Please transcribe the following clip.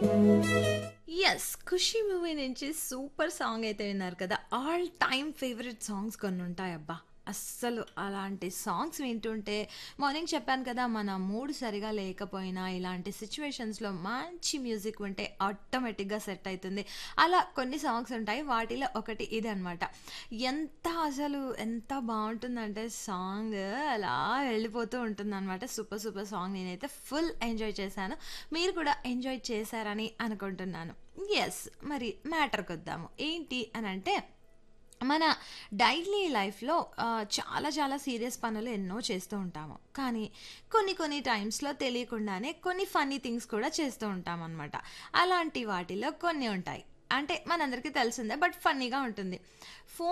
Yes 'Kushi' movie నుంచి super song అయితే విన్నారు కదా! ఆల్ టైమ్ ఫేవరెట్ సాంగ్స్ కొన్నుంటాయబ్బా! అస్సలు అలాంటి సాంగ్స్ వింటుంటే మార్నింగ్ చెప్పాను కదా! మన మూడ్ సరిగా లేకపోయినా ఇలాంటి సిట్యుయేషన్స్‌లో మంచి మ్యూజిక్ వింటే ఆటోమేటిక్‌గా సెట్ అయితుంది. అలా కొన్ని సాంగ్స్ ఉంటాయి. వాటిలో ఒకటి ఇదనమాట. ఎంత అసలు ఎంత బావుంటుందంటే సాంగ్ అలా వెళ్ళిపోతూ ఉంటుందనమాట. సూపర్ సూపర్ సాంగ్ నేనైతే ఫుల్ ఎంజాయ్ చేశాను. మీరు కూడా ఎంజాయ్ చేశారని అనుకుంటున్నాను. యెస్ మరి మ్యాటర్‌కొద్దాము. ఏంటి అనంటే మన డైలీ లైఫ్‌లో ఆహ్, చాలా చాలా సీరియస్ పనులు ఎన్నో చేస్తూ ఉంటాము. కానీ కొన్ని కొన్ని టైమ్స్‌లో తెలియకుండానే కొన్ని ఫన్నీ థింగ్స్ కూడా చేస్తూ ఉంటామనమాట. అలాంటి వాటిలో కొన్ని ఉంటాయి. అంటే మనందరికీ తెలిసిందే బట్ ఫన్నీగా ఉంటుంది. ఫోన్